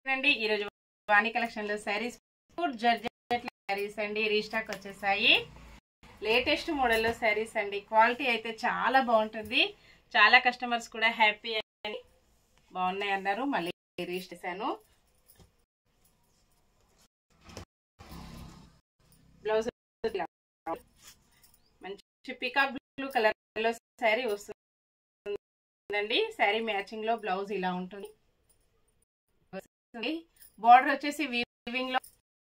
అండి ఈరోజు వాణి కలెక్షన్ లో శారీస్ ఫుడ్ జర్జెట్ శారీస్ అండి రీస్టాక్ వచ్చేసాయి లేటెస్ట్ మోడల్ లో శారీస్ అండి క్వాలిటీ అయితే చాలా బాగుంటుంది చాలా కస్టమర్స్ కూడా హ్యాపీ అని బాగున్నాయి అన్నారు మళ్ళీ రీస్ చేశాను బ్లౌజ్ మంచి పికాక్ బ్లూ కలర్ లో శారీ వస్తుందండి శారీ మ్యాచింగ్ లో బ్లౌజ్ ఇలా ఉంటుంది బార్డర్ వచ్చేసి వీవింగ్ లో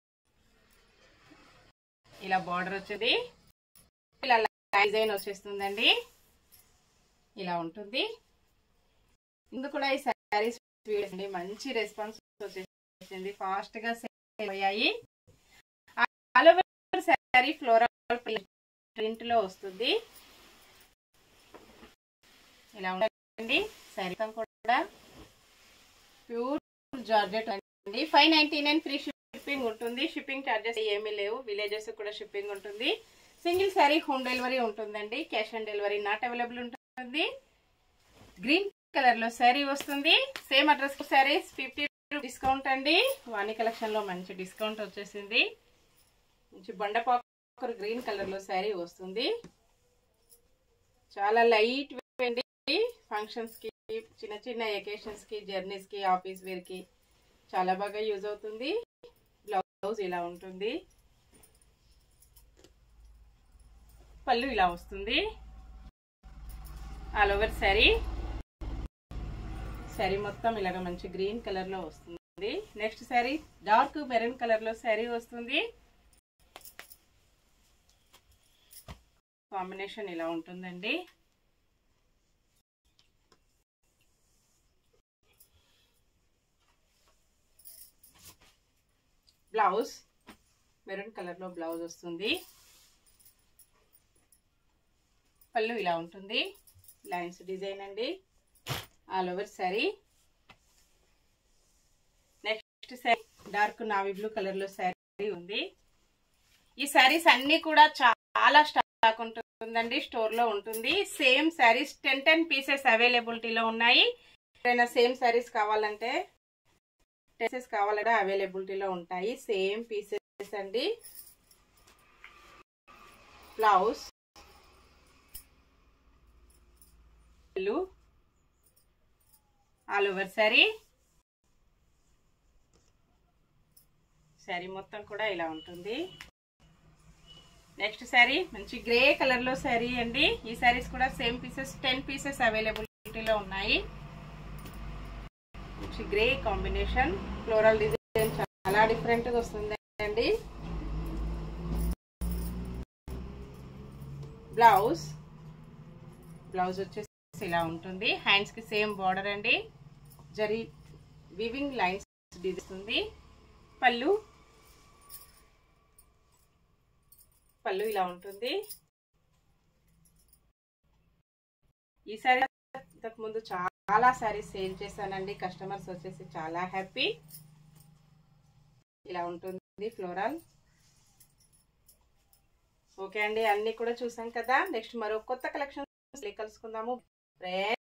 ఇలా బార్డర్ వచ్చేది ఇలా డిజైన్ వచ్చేస్తుందండి ఇలా ఉంటుంది ఇందుకు కూడా ఈ శారీస్ అండి మంచి రెస్పాన్స్ వచ్చేసింది ఫాస్ట్ గా సేల్ అయ్యాయి all over saree floral print లో వస్తుంది ఇలా ఉంటుందండి శారీ కూడా ప్యూర్ జార్జెట్ అండి five ninety nine free shipping ఉంటుంది షిప్పింగ్ ఛార్జెస్ ఏమీ లేవు విలేజెస్ కూడా షిప్పింగ్ ఉంటుంది సింగిల్ శారీ హోమ్ డెలివరీ ఉంటుందండి cash on delivery not available ఉంటుంది గ్రీన్ కలర్ లో శారీ వస్తుంది same address sarees fifty discount అండి వాణి కలెక్షన్ లో మంచి డిస్కౌంట్ వచ్చేసింది మంచి బండపాకర్ గ్రీన్ కలర్ లో శారీ వస్తుంది చాలా లైట్ అండి ఫంక్షన్స్ కి చిన్న చిన్న ఎకేషన్స్ కి జర్నీస్ కి ఆఫీస్ వేర్ కి చాలా బాగా యూజ్ అవుతుంది బ్లౌజ్ ఇలా ఉంటుంది పళ్ళు ఇలా వస్తుంది ఆల్ ఓవర్ శారీ శారీ మొత్తం ఇలాగ మంచి గ్రీన్ కలర్ లో వస్తుంది next saree dark maroon colour లో శారీ వస్తుంది కాంబినేషన్ ఇలా ఉంటుందండి బ్లౌజ్ మెరూన్ కలర్ లో బ్లౌజ్ వస్తుంది పళ్ళు ఇలా ఉంటుంది లైన్స్ డిజైన్ అండి all over saree next saree dark navy blue colour లో శారీ ఉంది ఈ శారీస్ అన్ని కూడా చాలా స్టాక్ ఉంటుందండి స్టోర్ లో ఉంటుంది same sarees ten ten pieces అవైలబిలిటీలో ఉన్నాయి ఏదైనా సేమ్ శారీస్ కావాలంటే పీసెస్ కావాలంటే అవైలబిలిటీలో ఉంటాయి సేమ్ పీసెస్ అండి blouse all over saree saree మొత్తం కూడా ఇలా ఉంటుంది నెక్స్ట్ శారీ మంచి గ్రే కలర్ లో శారీ అండి ఈ శారీస్ కూడా సేమ్ పీసెస్ టెన్ పీసెస్ అవైలబిలిటీలో ఉన్నాయి మంచి గ్రే కాంబినేషన్ ఫ్లోరల్ డిజైన్ చాలా డిఫరెంట్ గా వస్తుంది అండి బ్లౌజ్ బ్లౌజ్ వచ్చేసి ఇలా ఉంటుంది హ్యాండ్స్ కి సేమ్ బార్డర్ అండి జరీ వివింగ్ లైన్స్ డిస్తుంది పళ్ళు పళ్ళు ఇలా ఉంటుంది ఈ సారీ ఇంతకు ముందు చాలా సారీస్ సేల్ చేశానండి కస్టమర్స్ వచ్చేసి చాలా హ్యాపీ ఇలా ఉంటుంది ఫ్లోరల్ ఓకే అండి అన్ని కూడా చూసాం కదా నెక్స్ట్ మరో కొత్త కలెక్షన్ కలుసుకుందాము